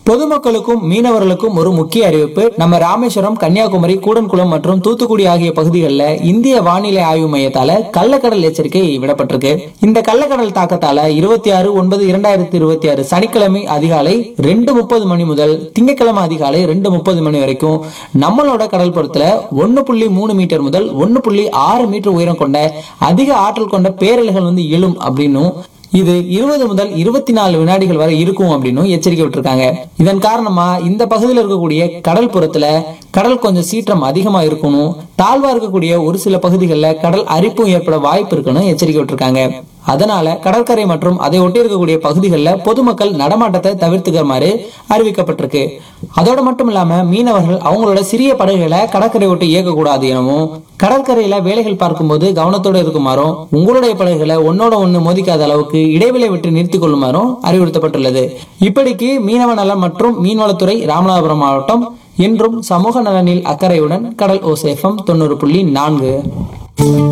பொதுமக்களுக்கும் மீனவர்களுக்கும் ஒரு முக்கிய அறிவிப்பு நம்ம ராமேஸ்வரம் கன்னியாகுமரி கூடன்குளம் மற்றும் தூத்துக்குடி ஆகிய பகுதிகளில் இந்திய வானிலை ஆய்வு மையத்தால கள்ளக்கடல் எச்சரிக்கை விடப்பட்டிருக்கு இந்த கள்ளக்கடல் தாக்கத்தால இருபத்தி ஆறு ஒன்பது இரண்டாயிரத்தி இருபத்தி ஆறு சனிக்கிழமை அதிகாலை ரெண்டு முப்பது மணி முதல் திங்கட்கிழமை அதிகாலை ரெண்டு முப்பது மணி வரைக்கும் நம்மளோட கடல் புறத்துல ஒன்னு புள்ளி மூணு மீட்டர் முதல் ஒன்னு புள்ளி ஆறு மீட்டர் உயரம் கொண்ட அதிக ஆற்றல் கொண்ட பேரலைகள் வந்து எழும் அப்படின்னும் இது இருபது முதல் இருபத்தி நாலு வினாடிகள் வரை இருக்கும் அப்படின்னு எச்சரிக்கை விட்டுருக்காங்க இதன் காரணமா இந்த பகுதியில் இருக்கக்கூடிய கடல் புறத்துல கடல் கொஞ்சம் சீற்றம் அதிகமா இருக்கணும் தாழ்வா இருக்கக்கூடிய ஒரு சில பகுதிகளில் கடல் அரிப்பும் ஏற்பட வாய்ப்பு இருக்குன்னு எச்சரிக்கை விட்டுருக்காங்க அதனால கடற்கரை மற்றும் அதை ஒட்டி இருக்கக்கூடிய பகுதிகளில் பொதுமக்கள் நடமாட்டத்தை தவிர்த்துக்குமாறு அறிவிக்கப்பட்டிருக்கு அதோட மட்டும் இல்லாம மீனவர்கள் அவங்களோட சிறிய படகுகளை கடற்கரை ஒட்டி இயக்கக்கூடாது எனவும் கடற்கரையில வேலைகள் பார்க்கும்போது கவனத்தோட இருக்குமாறும் உங்களுடைய படகுகளை ஒன்னோட ஒண்ணு மோதிக்காத அளவுக்கு இடைவெளி விட்டு நிறுத்திக் கொள்ளுமாறும் அறிவுறுத்தப்பட்டுள்ளது இப்படிக்கு மீனவ நலம் மற்றும் மீன்வளத்துறை ராமநாதபுரம் மாவட்டம் என்றும் சமூக நலனில் அக்கறையுடன் கடல் ஓசேஃபம் தொண்ணூறு புள்ளி நான்கு